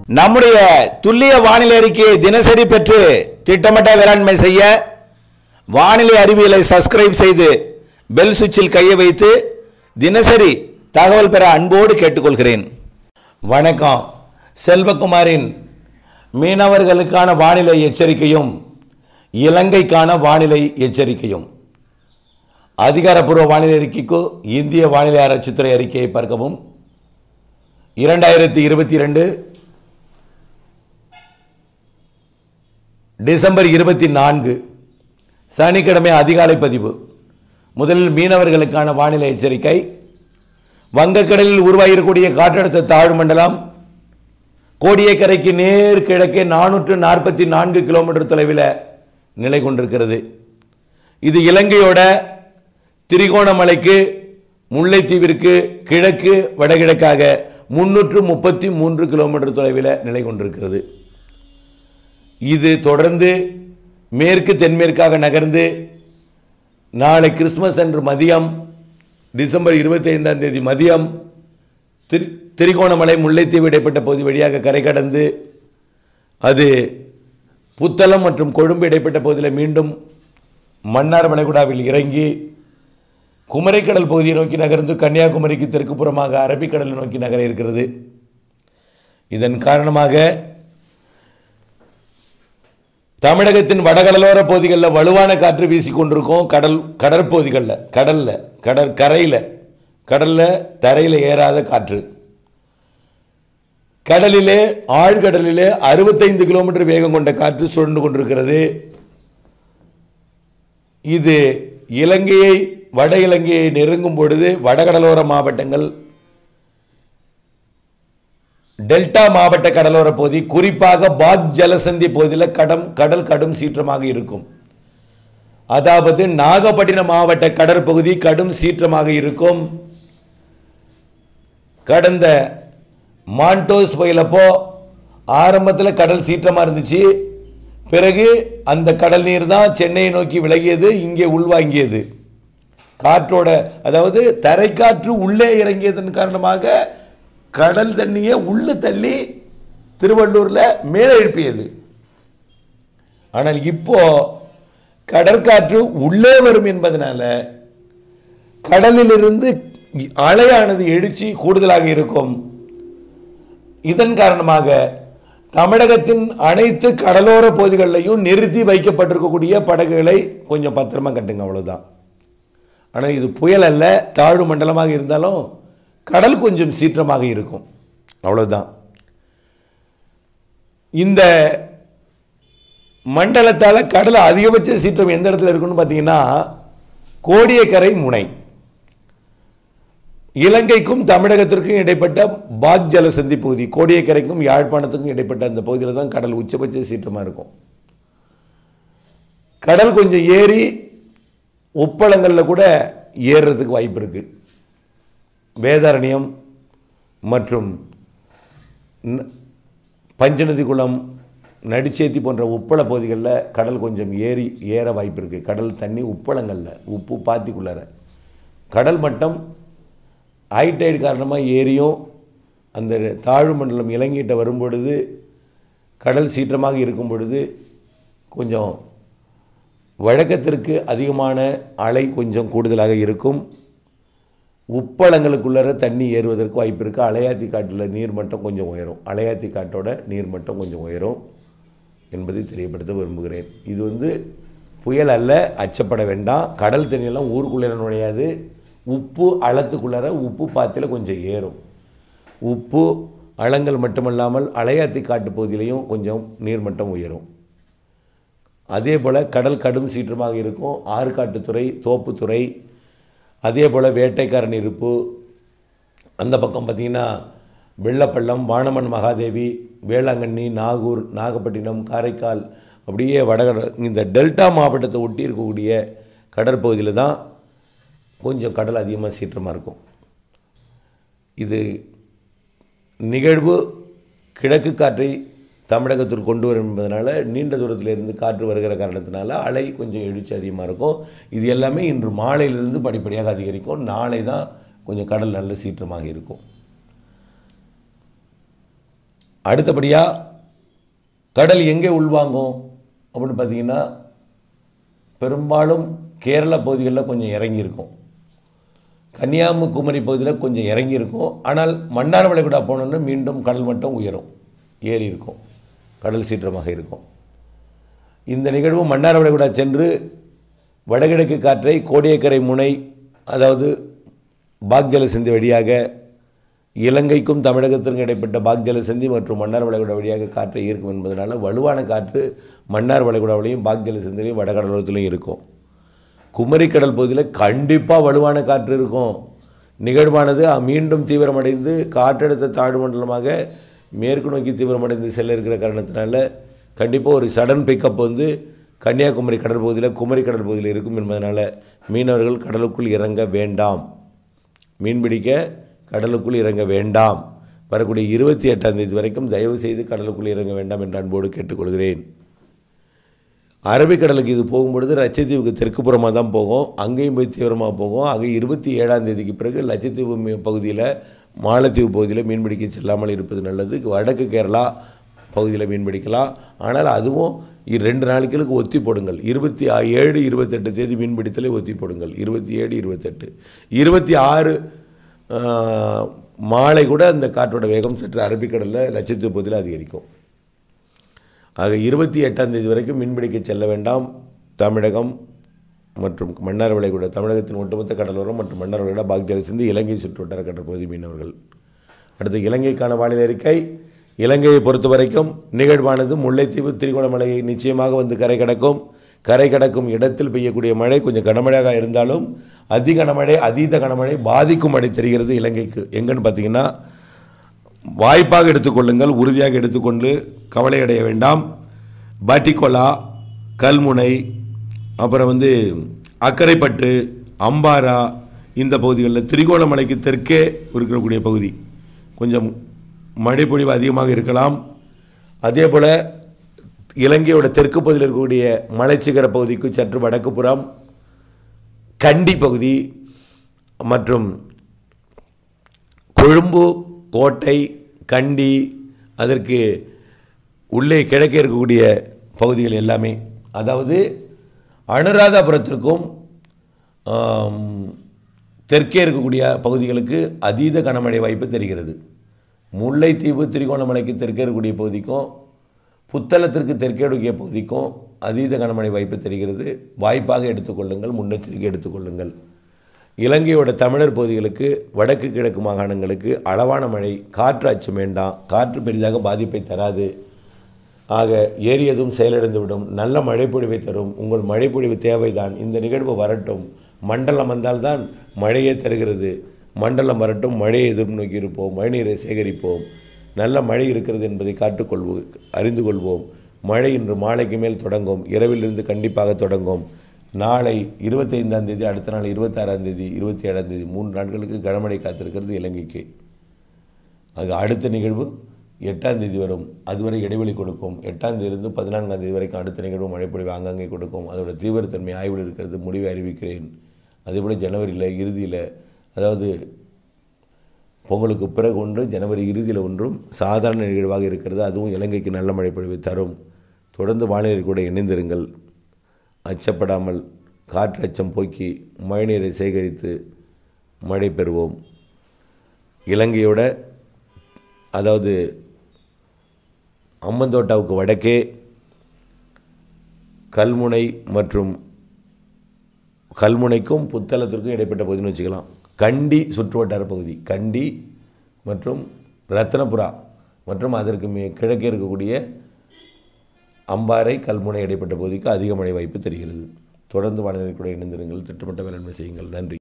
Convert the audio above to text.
நம்முடைய துல்லிய வானிலை அறிக்கையை தினசரி பெற்று திட்டமிட்ட வேளாண்மை செய்ய வானிலை அறிவியலை சப்ஸ்கிரைப் செய்து பெல் சுவிட்சில் கையை வைத்து தினசரி தகவல் பெற அன்போடு கேட்டுக்கொள்கிறேன் வணக்கம் செல்வகுமாரின் மீனவர்களுக்கான வானிலை எச்சரிக்கையும் இலங்கைக்கான வானிலை எச்சரிக்கையும் அதிகாரப்பூர்வ வானிலை அறிக்கைக்கு இந்திய வானிலை ஆராய்ச்சித்துறை அறிக்கையை பார்க்கவும் இரண்டாயிரத்தி இருபத்தி ரெண்டு டிசம்பர் இருபத்தி நான்கு சனிக்கிழமை அதிகாலை பதிவு முதலில் மீனவர்களுக்கான வானிலை எச்சரிக்கை வங்கக்கடலில் உருவாகியிருக்கக்கூடிய காற்றழுத்த தாழ்வு மண்டலம் கோடியக்கரைக்கு நேர் கிழக்கே நானூற்று நாற்பத்தி நான்கு கிலோமீட்டர் தொலைவில் நிலை கொண்டிருக்கிறது இது இலங்கையோட திரிகோணமலைக்கு முல்லைத்தீவிற்கு கிழக்கு வடகிழக்காக முன்னூற்று முப்பத்தி மூன்று கிலோமீட்டர் தொலைவில் நிலை கொண்டிருக்கிறது இது தொடர்ந்து மேற்கு தென்மேற்காக நகர்ந்து நாளை கிறிஸ்மஸ் அன்று மதியம் டிசம்பர் இருபத்தி ஐந்தாம் தேதி மதியம் திரு திரிகோணமலை முல்லைத்தீவு இடைப்பட்ட பகுதி வழியாக கரை கடந்து அது புத்தளம் மற்றும் கொழும்பு இடைப்பட்ட பகுதியில் மீண்டும் மன்னார் வளைகுடாவில் இறங்கி குமரிக்கடல் பகுதியை நோக்கி நகர்ந்து கன்னியாகுமரிக்கு தெற்கு புறமாக அரபிக்கடலை நோக்கி நகர இருக்கிறது இதன் காரணமாக தமிழகத்தின் வடகடலோர பகுதிகளில் வலுவான காற்று வீசிக் கொண்டிருக்கும் கடல் கடற்பகுதிகளில் கடலில் கடற்கரையில் கடலில் தரையில் ஏறாத காற்று கடலிலே ஆழ்கடலிலே அறுபத்தைந்து கிலோமீட்டர் வேகம் கொண்ட காற்று சுழன்று கொண்டிருக்கிறது இது இலங்கையை வட இலங்கையை நெருங்கும் பொழுது வடகடலோர மாவட்டங்கள் டெல்டா மாவட்ட கடலோர பகுதி குறிப்பாக பாக் ஜலசந்தி பகுதியில் கடம் கடல் கடும் சீற்றமாக இருக்கும் அதாவது நாகப்பட்டினம் மாவட்ட கடற்பகுதி கடும் சீற்றமாக இருக்கும் கடந்த மாண்டோஸ் புயலப்போ ஆரம்பத்தில் கடல் சீற்றமாக இருந்துச்சு பிறகு அந்த கடல் நீர் தான் சென்னையை நோக்கி விலகியது இங்கே உள்வாங்கியது காற்றோட அதாவது தரைக்காற்று உள்ளே இறங்கியதன் காரணமாக கடல் தண்ணியை உள்ள தள்ளி திருவள்ளூரில் மேலே எழுப்பியது ஆனால் இப்போ கடற்காற்று உள்ளே வரும் என்பதனால கடலிலிருந்து அலையானது எழுச்சி கூடுதலாக இருக்கும் இதன் காரணமாக தமிழகத்தின் அனைத்து கடலோர பகுதிகளிலையும் நிறுத்தி வைக்கப்பட்டிருக்கக்கூடிய படகுகளை கொஞ்சம் பத்திரமா கட்டுங்க அவ்வளவுதான் ஆனால் இது புயல் அல்ல தாழ்வு மண்டலமாக இருந்தாலும் கடல் கொஞ்சம் சீற்றமாக இருக்கும் அவ்வளவுதான் இந்த மண்டலத்தால் கடல் அதிகபட்ச சீற்றம் எந்த இடத்துல இருக்குன்னு பார்த்தீங்கன்னா கோடியக்கரை முனை இலங்கைக்கும் தமிழகத்திற்கும் இடைப்பட்ட பாக் ஜலசந்தி பகுதி கோடியக்கரைக்கும் யாழ்ப்பாணத்துக்கும் இடைப்பட்ட அந்த பகுதியில் தான் கடல் உச்சபட்ச சீற்றமாக இருக்கும் கடல் கொஞ்சம் ஏறி உப்பளங்களில் கூட ஏறுறதுக்கு வாய்ப்பு இருக்குது வேதாரண்யம் மற்றும் ந- பஞ்சநதி குளம் நடிச்சேத்தி போன்ற உப்பள பகுதிகளில் கடல் கொஞ்சம் ஏறி ஏற வாய்ப்பு இருக்குது கடல் தண்ணி உப்பளங்களில் உப்பு பாத்திக்குள்ளார கடல் மட்டம் ஹைடைடு காரணமாக ஏரியும் அந்த தாழ்வு மண்டலம் இலங்கையிட்ட வரும்பொழுது கடல் சீற்றமாக இருக்கும் பொழுது கொஞ்சம் வழக்கத்திற்கு அதிகமான அலை கொஞ்சம் கூடுதலாக இருக்கும் உப்பளங்களுக்குள்ளார தண்ணி ஏறுவதற்கு வாய்ப்பு இருக்குது அலையாத்தி காட்டில் நீர்மட்டம் கொஞ்சம் உயரும் அலையாத்தி காட்டோட நீர்மட்டம் கொஞ்சம் உயரும் என்பதை தெரியப்படுத்த விரும்புகிறேன் இது வந்து புயல் அல்ல அச்சப்பட வேண்டாம் கடல் தண்ணியெல்லாம் ஊருக்குள்ளே நுழையாது உப்பு அளத்துக்குள்ளார உப்பு பாத்தியில் கொஞ்சம் ஏறும் உப்பு அளங்கள் மட்டுமல்லாமல் அலையாத்தி காட்டு பகுதியிலையும் கொஞ்சம் நீர்மட்டம் உயரும் அதே போல் கடல் கடும் சீற்றமாக இருக்கும் ஆறுகாட்டுத்துறை தோப்புத்துறை அதே போல் வேட்டைக்காரன் இருப்பு அந்த பக்கம் பார்த்திங்கன்னா வெள்ளப்பள்ளம் வானமன் மகாதேவி வேளாங்கண்ணி நாகூர் நாகப்பட்டினம் காரைக்கால் அப்படியே வடகட இந்த டெல்டா மாவட்டத்தை ஒட்டி இருக்கக்கூடிய கடற்பகுதியில் தான் கொஞ்சம் கடல் அதிகமாக சீற்றமாக இருக்கும் இது நிகழ்வு கிழக்கு காற்றை தமிழகத்திற்கு கொண்டு வரும் என்பதனால நீண்ட தூரத்தில் இருந்து காற்று வருகிற காரணத்தினால அலை கொஞ்சம் எழுச்சி அதிகமாக இருக்கும் இது எல்லாமே இன்று மாலையிலிருந்து படிப்படியாக அதிகரிக்கும் நாளை தான் கொஞ்சம் கடல் நல்ல சீற்றமாக இருக்கும் அடுத்தபடியாக கடல் எங்கே உள்வாங்கும் அப்படின்னு பார்த்தீங்கன்னா பெரும்பாலும் கேரள பகுதிகளில் கொஞ்சம் இறங்கியிருக்கும் கன்னியாகுமரி பகுதியில் கொஞ்சம் இறங்கியிருக்கும் ஆனால் மன்னார் வளைகுடா போனோன்னு மீண்டும் கடல் மட்டம் உயரும் ஏறி இருக்கும் கடல் சீற்றமாக இருக்கும் இந்த நிகழ்வு மன்னார் வளைகுடா சென்று வடகிழக்கு காற்றை கோடியக்கரை முனை அதாவது பாக்ஜல சிந்தி வழியாக இலங்கைக்கும் தமிழகத்திற்கும் இடைப்பட்ட பாக்ஜல சிந்தி மற்றும் மன்னார் வளைகுடா வழியாக காற்றை ஈர்க்கும் என்பதனால வலுவான காற்று மன்னார் வளைகுடாவிலையும் பாக்ஜல சிந்திலையும் வடகடலோரத்திலையும் இருக்கும் குமரிக்கடல் பகுதியில் கண்டிப்பாக வலுவான காற்று இருக்கும் நிகழ்வானது மீண்டும் தீவிரமடைந்து காற்றழுத்த தாழ்வு மண்டலமாக மேற்கு நோக்கி தீவிரமடைந்து செல்ல இருக்கிற காரணத்தினால கண்டிப்பாக ஒரு சடன் பிக்கப் வந்து கன்னியாகுமரி கடல் பகுதியில் குமரி கடல் பகுதியில் இருக்கும் என்பதனால மீனவர்கள் கடலுக்குள் இறங்க வேண்டாம் மீன்பிடிக்க கடலுக்குள் இறங்க வேண்டாம் வரக்கூடிய இருபத்தி எட்டாம் தேதி வரைக்கும் தயவு செய்து கடலுக்குள் இறங்க வேண்டாம் என்று அன்போடு கேட்டுக்கொள்கிறேன் அரபிக்கடலுக்கு இது போகும்பொழுது லட்சத்தீவுக்கு தெற்கு புறமாக தான் போகும் அங்கேயும் போய் தீவிரமாக போகும் அங்கே இருபத்தி ஏழாம் தேதிக்கு பிறகு லட்சத்தீவு மீ- பகுதியில் மாலத்தீவு பகுதியில் மீன்பிடிக்க செல்லாமல் இருப்பது நல்லது வடக்கு கேரளா பகுதியில் மீன்பிடிக்கலாம் ஆனால் அதுவும் இ- ரெண்டு நாளைகளுக்கு ஒத்தி போடுங்கள் இருபத்தி ஆ- ஏழு இருபத்தெட்டு தேதி மீன்பிடித்தலை ஒத்தி போடுங்கள் இருபத்தி ஏழு இருபத்தெட்டு இருபத்தி ஆறு மாலை கூட அந்த காற்றோட வேகம் சற்று அரபிக்கடலில் லட்சத்தீவு பகுதியில் அதிகரிக்கும் ஆக இருபத்தி எட்டாம் தேதி வரைக்கும் மீன்பிடிக்க செல்ல வேண்டாம் தமிழகம் மற்றும் மன்னார் வளைகுடா தமிழகத்தின் ஒட்டுமொத்த கடலோரம் மற்றும் மன்னார் வளைகுடா பாக்ஜல சிந்து இலங்கை சுற்றுவட்டார கடற்பகுதி மீனவர்கள் அடுத்து இலங்கைக்கான வானிலை அறிக்கை இலங்கையை பொறுத்த வரைக்கும் நிகழ்வானது முல்லைத்தீவு திரிகோணமலை நிச்சயமாக வந்து கரை கடக்கும் கரை கடக்கும் இடத்தில் பெய்யக்கூடிய மழை கொஞ்சம் கனமழையாக இருந்தாலும் அதி கனமழை அதீத கனமழை பாதிக்கும் மழை தெரிகிறது இலங்கைக்கு எங்கன்னு பார்த்தீங்கன்னா வாய்ப்பாக எடுத்துக்கொள்ளுங்கள் உறுதியாக எடுத்துக்கொண்டு கவலை அடைய வேண்டாம் பாட்டிக்கொலா கல்முனை அப்புறம் வந்து அக்கரைப்பட்டு அம்பாரா இந்த பகுதிகளில் திரிகோணமலைக்கு தெற்கே இருக்கக்கூடிய பகுதி கொஞ்சம் மழைப்பொழிவு அதிகமாக இருக்கலாம் அதே போல் இலங்கையோட தெற்கு பகுதியில் இருக்கக்கூடிய மலைச்சிகர பகுதிக்கு சற்று வடக்கு புறம் கண்டி பகுதி மற்றும் கொழும்பு கோட்டை கண்டி அதற்கு உள்ளே கிழக்கே இருக்கக்கூடிய பகுதிகள் எல்லாமே அதாவது அனுராதபுரத்திற்கும் ஆம், தெற்கே இருக்கக்கூடிய பகுதிகளுக்கு அதீத கனமழை வாய்ப்பு தெரிகிறது முல்லைத்தீவு திரிகோணமலைக்கு தெற்கே இருக்கக்கூடிய பகுதிக்கும் புத்தளத்திற்கு தெற்கே இருக்கக்கூடிய பகுதிக்கும் அதீத கனமழை வாய்ப்பு தெரிகிறது வாய்ப்பாக எடுத்துக்கொள்ளுங்கள் முன்னெச்சரிக்கை எடுத்துக்கொள்ளுங்கள் இலங்கையோட தமிழர் பகுதிகளுக்கு வடக்கு கிழக்கு மாகாணங்களுக்கு அளவான மழை காற்று அச்சம் வேண்டாம் காற்று பெரிதாக பாதிப்பை தராது ஆக ஏறியதும் செயலிழந்துவிடும் நல்ல மழைப்பொழிவை தரும் உங்கள் மழைப்பொழிவு தேவைதான் இந்த நிகழ்வு வரட்டும் மண்டலம் வந்தால்தான் மழையே தருகிறது மண்டலம் வரட்டும் மழையை எதிர்நோக்கி இருப்போம் மழைநீரை சேகரிப்போம் நல்ல மழை இருக்கிறது என்பதை காட்டுக்கொள்வோம் அறிந்து கொள்வோம் மழை இன்று மாலைக்கு மேல் தொடங்கும் இரவிலிருந்து கண்டிப்பாக தொடங்கும் நாளை இருபத்தைந்தாம் தேதி அடுத்த நாள் இருபத்தாறாம் தேதி இருபத்தி ஏழாம் தேதி மூன்று நாட்களுக்கு கனமழை காத்திருக்கிறது இலங்கைக்கு அது அடுத்த நிகழ்வு எட்டாம் தேதி வரும் அதுவரை இடைவெளி கொடுக்கும் எட்டாம் தேதியிலிருந்து பதினான்காம் தேதி வரைக்கும் அடுத்த நிகழ்வு மழைப்பொழிவு ஆங்காங்கே கொடுக்கும் அதோட தீவிரத்தன்மை ஆய்வில் இருக்கிறது முடிவை அறிவிக்கிறேன் அதேபோல் ஜனவரியில் இறுதியில் அதாவது பொங்கலுக்கு பிறகு ஒன்று ஜனவரி இறுதியில் ஒன்றும் சாதாரண நிகழ்வாக இருக்கிறது அதுவும் இலங்கைக்கு நல்ல மழைப்பொழிவை தரும் தொடர்ந்து வானிலை கூட இணைந்திருங்கள் அச்சப்படாமல் காற்று அச்சம் போக்கி மழைநீரை சேகரித்து மழை பெறுவோம் இலங்கையோட அதாவது அம்மந்தோட்டாவுக்கு வடக்கே கல்முனை மற்றும் கல்முனைக்கும் புத்தளத்திற்கும் இடைப்பட்ட பகுதின்னு வச்சுக்கலாம் கண்டி சுற்றுவட்டார பகுதி கண்டி மற்றும் ரத்னபுரா மற்றும் அதற்கு மே கிழக்கே இருக்கக்கூடிய அம்பாறை கல்முனை இடைப்பட்ட பகுதிக்கு அதிக மழை வாய்ப்பு தெரிகிறது தொடர்ந்து வானிலை கூட இணைந்திருங்கள் திட்டமிட்ட வேளாண்மை செய்யுங்கள் நன்றி